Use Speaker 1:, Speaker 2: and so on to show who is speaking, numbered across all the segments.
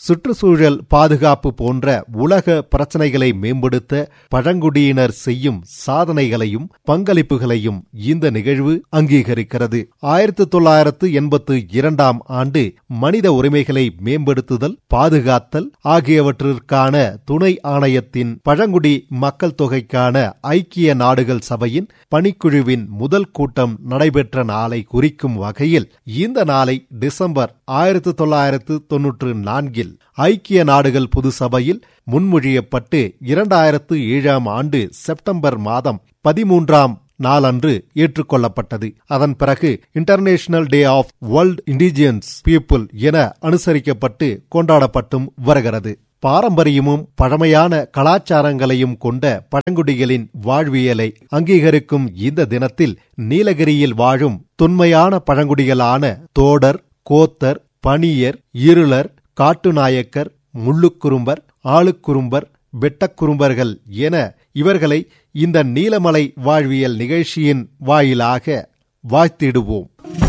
Speaker 1: சுற்றுச்சூழல் பாதுகாப்பு போன்ற உலக பிரச்சனைகளை மேம்படுத்த பழங்குடியினர் செய்யும் சாதனைகளையும் பங்களிப்புகளையும் இந்த நிகழ்வு அங்கீகரிக்கிறது ஆயிரத்தி தொள்ளாயிரத்து எண்பத்து இரண்டாம் ஆண்டு மனித உரிமைகளை மேம்படுத்துதல் பாதுகாத்தல் ஆகியவற்றிற்கான துணை ஆணையத்தின் பழங்குடி மக்கள் தொகைக்கான ஐக்கிய நாடுகள் சபையின் பணிக்குழுவின் முதல் கூட்டம் நடைபெற்ற நாளை குறிக்கும் வகையில் இந்த நாளை டிசம்பர் ஆயிரத்தி தொள்ளாயிரத்து தொன்னூற்று நான்கில் ஐக்கிய நாடுகள் பொது சபையில் முன்மொழியப்பட்டு இரண்டாயிரத்து ஏழாம் ஆண்டு செப்டம்பர் மாதம் பதிமூன்றாம் நாளன்று ஏற்றுக்கொள்ளப்பட்டது அதன் பிறகு international day of world indigenous people என அனுசரிக்கப்பட்டு கொண்டாடப்பட்டும் வருகிறது பாரம்பரியமும் பழமையான கலாச்சாரங்களையும் கொண்ட பழங்குடிகளின் வாழ்வியலை அங்கீகரிக்கும் இந்த தினத்தில் நீலகிரியில் வாழும் தொன்மையான பழங்குடிகளான தோடர் கோத்தர் பணியர் இருளர் காட்டுநாயக்கர் முள்ளுக்குறும்பர் ஆளுக்குறும்பர் வெட்டக்குறும்பர்கள் என இவர்களை இந்த நீலமலை வாழ்வியல் நிகழ்ச்சியின் வாயிலாக வாழ்த்திடுவோம்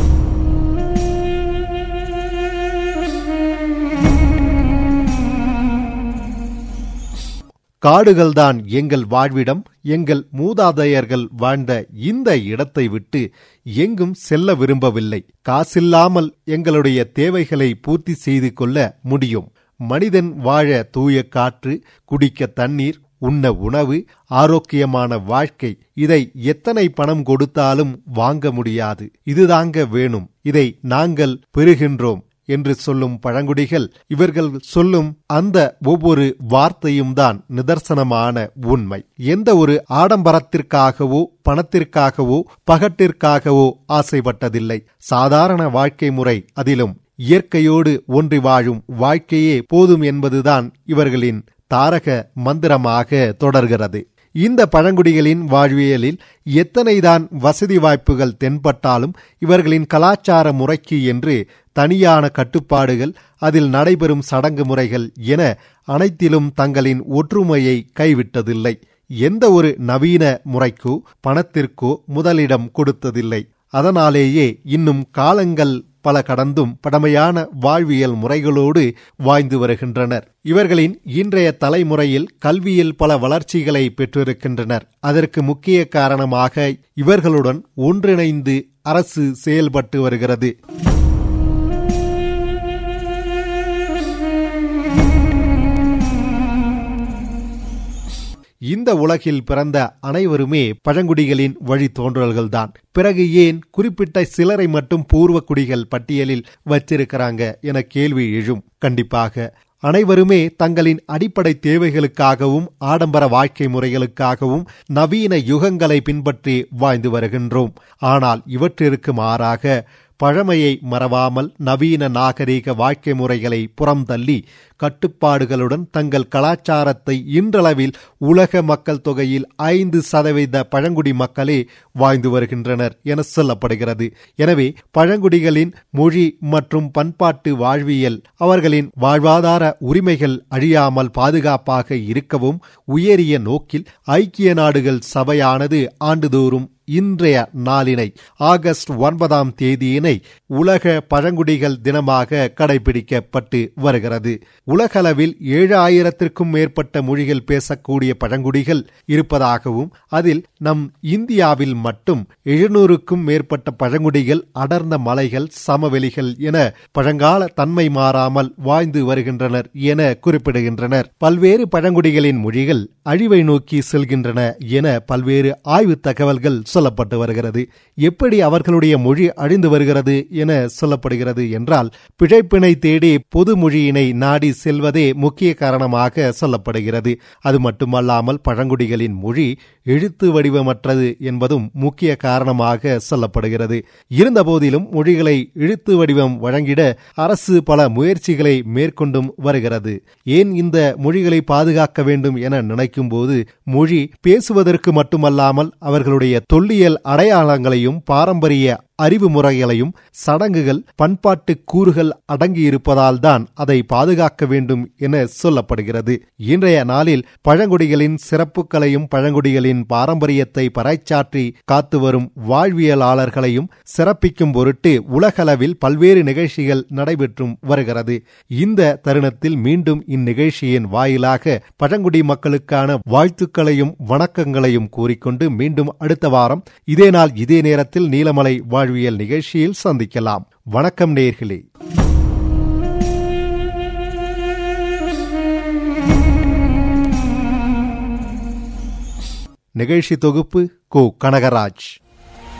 Speaker 1: காடுகள்தான் எங்கள் வாழ்விடம் எங்கள் மூதாதையர்கள் வாழ்ந்த இந்த இடத்தை விட்டு எங்கும் செல்ல விரும்பவில்லை காசில்லாமல் எங்களுடைய தேவைகளை பூர்த்தி செய்து கொள்ள முடியும் மனிதன் வாழ தூய காற்று குடிக்க தண்ணீர் உண்ண உணவு ஆரோக்கியமான வாழ்க்கை இதை எத்தனை பணம் கொடுத்தாலும் வாங்க முடியாது இதுதாங்க வேணும் இதை நாங்கள் பெறுகின்றோம் என்று சொல்லும் பழங்குடிகள் இவர்கள் சொல்லும் அந்த ஒவ்வொரு வார்த்தையும் தான் நிதர்சனமான உண்மை எந்த ஒரு ஆடம்பரத்திற்காகவோ பணத்திற்காகவோ பகட்டிற்காகவோ ஆசைப்பட்டதில்லை சாதாரண வாழ்க்கை முறை அதிலும் இயற்கையோடு ஒன்றி வாழும் வாழ்க்கையே போதும் என்பதுதான் இவர்களின் தாரக மந்திரமாக தொடர்கிறது இந்த பழங்குடிகளின் வாழ்வியலில் எத்தனைதான் வசதி வாய்ப்புகள் தென்பட்டாலும் இவர்களின் கலாச்சார முறைக்கு என்று தனியான கட்டுப்பாடுகள் அதில் நடைபெறும் சடங்கு முறைகள் என அனைத்திலும் தங்களின் ஒற்றுமையை கைவிட்டதில்லை எந்த ஒரு நவீன முறைக்கோ பணத்திற்கோ முதலிடம் கொடுத்ததில்லை அதனாலேயே இன்னும் காலங்கள் பல கடந்தும் பழமையான வாழ்வியல் முறைகளோடு வாழ்ந்து வருகின்றனர் இவர்களின் இன்றைய தலைமுறையில் கல்வியில் பல வளர்ச்சிகளை பெற்றிருக்கின்றனர் அதற்கு முக்கிய காரணமாக இவர்களுடன் ஒன்றிணைந்து அரசு செயல்பட்டு வருகிறது இந்த உலகில் பிறந்த அனைவருமே பழங்குடிகளின் வழித்தோன்றல்கள்தான் பிறகு ஏன் குறிப்பிட்ட சிலரை மட்டும் பூர்வ குடிகள் பட்டியலில் வச்சிருக்கிறாங்க என கேள்வி எழும் கண்டிப்பாக அனைவருமே தங்களின் அடிப்படை தேவைகளுக்காகவும் ஆடம்பர வாழ்க்கை முறைகளுக்காகவும் நவீன யுகங்களை பின்பற்றி வாழ்ந்து வருகின்றோம் ஆனால் இவற்றிற்கு மாறாக பழமையை மறவாமல் நவீன நாகரீக வாழ்க்கை முறைகளை புறம் தள்ளி கட்டுப்பாடுகளுடன் தங்கள் கலாச்சாரத்தை இன்றளவில் உலக மக்கள் தொகையில் ஐந்து சதவீத பழங்குடி மக்களே வாழ்ந்து வருகின்றனர் என சொல்லப்படுகிறது எனவே பழங்குடிகளின் மொழி மற்றும் பண்பாட்டு வாழ்வியல் அவர்களின் வாழ்வாதார உரிமைகள் அழியாமல் பாதுகாப்பாக இருக்கவும் உயரிய நோக்கில் ஐக்கிய நாடுகள் சபையானது ஆண்டுதோறும் இன்றைய நாளினை ஆகஸ்ட் ஒன்பதாம் தேதியினை உலக பழங்குடிகள் தினமாக கடைபிடிக்கப்பட்டு வருகிறது உலகளவில் ஏழு ஆயிரத்திற்கும் மேற்பட்ட மொழிகள் பேசக்கூடிய பழங்குடிகள் இருப்பதாகவும் அதில் நம் இந்தியாவில் மட்டும் எழுநூறுக்கும் மேற்பட்ட பழங்குடிகள் அடர்ந்த மலைகள் சமவெளிகள் என பழங்கால தன்மை மாறாமல் வாழ்ந்து வருகின்றனர் என குறிப்பிடுகின்றனர் பல்வேறு பழங்குடிகளின் மொழிகள் அழிவை நோக்கி செல்கின்றன என பல்வேறு ஆய்வு தகவல்கள் சொல்லப்பட்டு வருகிறது எப்படி அவர்களுடைய மொழி அழிந்து வருகிறது என சொல்லப்படுகிறது என்றால் பிழைப்பினை தேடி பொது மொழியினை நாடி செல்வதே முக்கிய காரணமாக சொல்லப்படுகிறது அது மட்டுமல்லாமல் பழங்குடிகளின் மொழி எழுத்து வடிவமற்றது என்பதும் முக்கிய காரணமாக சொல்லப்படுகிறது இருந்தபோதிலும் மொழிகளை எழுத்து வடிவம் வழங்கிட அரசு பல முயற்சிகளை மேற்கொண்டும் வருகிறது ஏன் இந்த மொழிகளை பாதுகாக்க வேண்டும் என நினைக்கும் போது மொழி பேசுவதற்கு மட்டுமல்லாமல் அவர்களுடைய தொல்லியல் அடையாளங்களையும் பாரம்பரிய அறிவு முறைகளையும் சடங்குகள் பண்பாட்டு கூறுகள் அடங்கியிருப்பதால் தான் அதை பாதுகாக்க வேண்டும் என சொல்லப்படுகிறது இன்றைய நாளில் பழங்குடிகளின் சிறப்புகளையும் பழங்குடிகளின் பாரம்பரியத்தை பறைச்சாற்றி காத்து வரும் வாழ்வியலாளர்களையும் சிறப்பிக்கும் பொருட்டு உலகளவில் பல்வேறு நிகழ்ச்சிகள் நடைபெற்றும் வருகிறது இந்த தருணத்தில் மீண்டும் இந்நிகழ்ச்சியின் வாயிலாக பழங்குடி மக்களுக்கான வாழ்த்துக்களையும் வணக்கங்களையும் கூறிக்கொண்டு மீண்டும் அடுத்த வாரம் இதே நாள் இதே நேரத்தில் நீலமலை வாழ்வியல் நிகழ்ச்சியில் சந்திக்கலாம் வணக்கம் நேர்களே நிகழ்ச்சி தொகுப்பு கோ கனகராஜ்